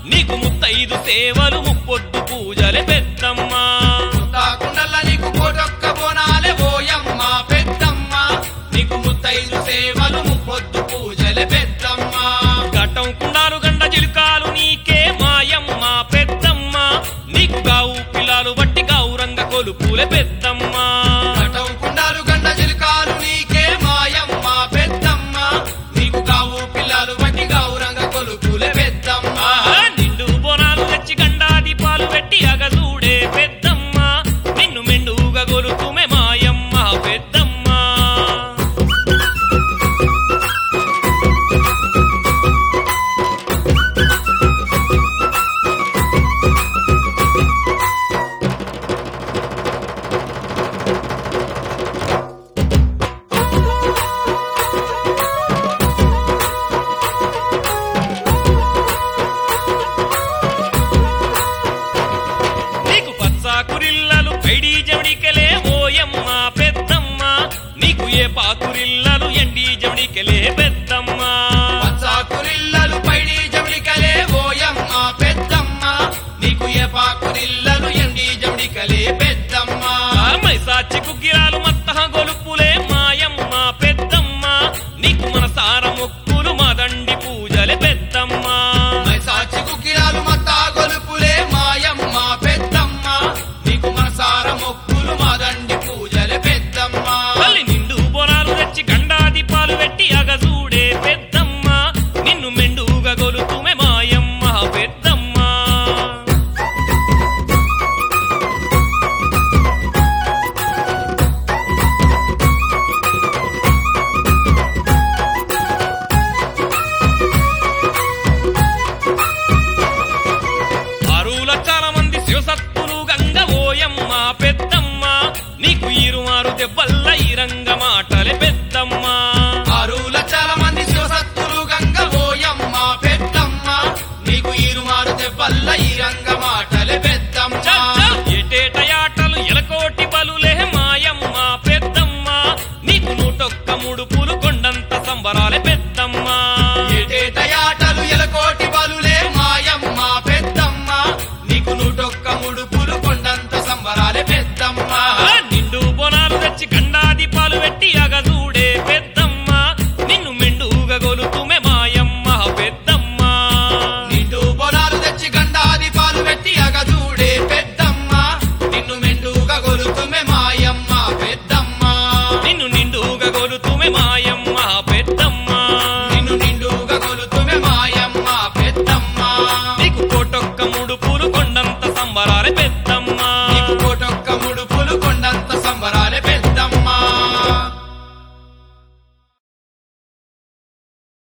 నీకు ముత్తైదు సేవలు ముప్పొద్దు పూజలే పెద్దమ్మ కుండల నీకు కోటొక్క బోనాలే ఓయమ్మ పెద్దమ్మ నీకు ముత్తైదు సేవలు ముప్పొద్దు పూజలే పెద్దమ్మ ఘట్టం కుండాలు గండ జిలుకాలు నీకే మాయమ్మ పెద్దమ్మ నీకు గావు పిల్లలు బట్టి గౌరంగ కొలుపులే పెద్దమ్మ ఘటం కుండాలు గండ చిలుకాలు నీకే మాయమ్మ పెద్దమ్మ నీకు కావు పిల్లలు వట్టి గౌరంగ కొలుపులే పెద్దమ్మ ఆహా, నిండు బోనాలు తెచ్చి గండా దీపాలు పెట్టి అగదూడే పెద్దమ్మ నిన్ను మెండుగా గొలుతుమే మాయమ్మ పెద్దమ్మ నీకు పచ్చాకురిల్లలు పైడి జవడికెలే ఓయమ్మ పెద్దమ్మ నీకు ఏ పాకురిల్లలు ఎండి జవడికెలే పెద్దమ్మ పచ్చాకురిల్లలు పైడి జమిడికలే ఓయమ్మ పెద్దమ్మ నీకు ఏ పాకురిల్లలు ఎండి జమిడికలే పెద్దమ్మ ఆ మైసాచి కుగ్గిరాలు మత్తహ గొలుపులే మాయమ్మ పెద్దమ్మ నీకు మనసార మొక్కులు మాదండి పూజలే పెద్దమ్మ మైసాచి కుకిరాలు మత్తా గొలుపులే మాయమ్మ పెద్దమ్మ నీకు మనసార మొక్కులు మాదండి పూజలే పెద్దమ్మ తల్లి నిండు బొరాలు తెచ్చి గండా దీపాలు పెట్టి అగజూడే పెద్దమ్మ నిన్ను మెండుగా గొలుతుమే మాయమ్మ పెద్దమ్మ ఆరు లక్షల మంది శివసత్తులు గంగ ఓయమ్మ పెద్దమ్మ నీకు ఈరుమారు దెబ్బల్ల ఈ రంగ మాటలే పెద్దమ్మ ఆరు లక్షల మంది శివసత్తులు గంగ ఓయమ్మ పెద్దమ్మ నీకు ఈరుమారు దెబ్బల్ల ఈ రంగ మాటలే పెద్దమ్మ చల్ చల్ ఎటేట యాటలు ఎలకోటి బలులే మాయమ్మ పెద్దమ్మ నీకు నూటొక్క ముడుపులు కొండంత సంబరాలే పెద్దమ్మ ఏటేట యాటలు ఎలకోటి బలులే మాయమ్మ పెద్దమ్మ నీకు నూటొక్క ముడుపులు కొండంత సంబరాలే పెద్దమ్మ ఆ నిండు బొనాలు తెచ్చి గండా దీపాలు పెట్టి అగజూడే పెద్దమ్మ నిన్ను మెండుగా గొలుతుమే మాయమ్మ పెద్దమ్మ నిండు బొనాలు తెచ్చి గండాది పాలు పెట్టి అగదూడే పెద్దమ్మ నిన్ను మెండుగా గొలుతుమే మా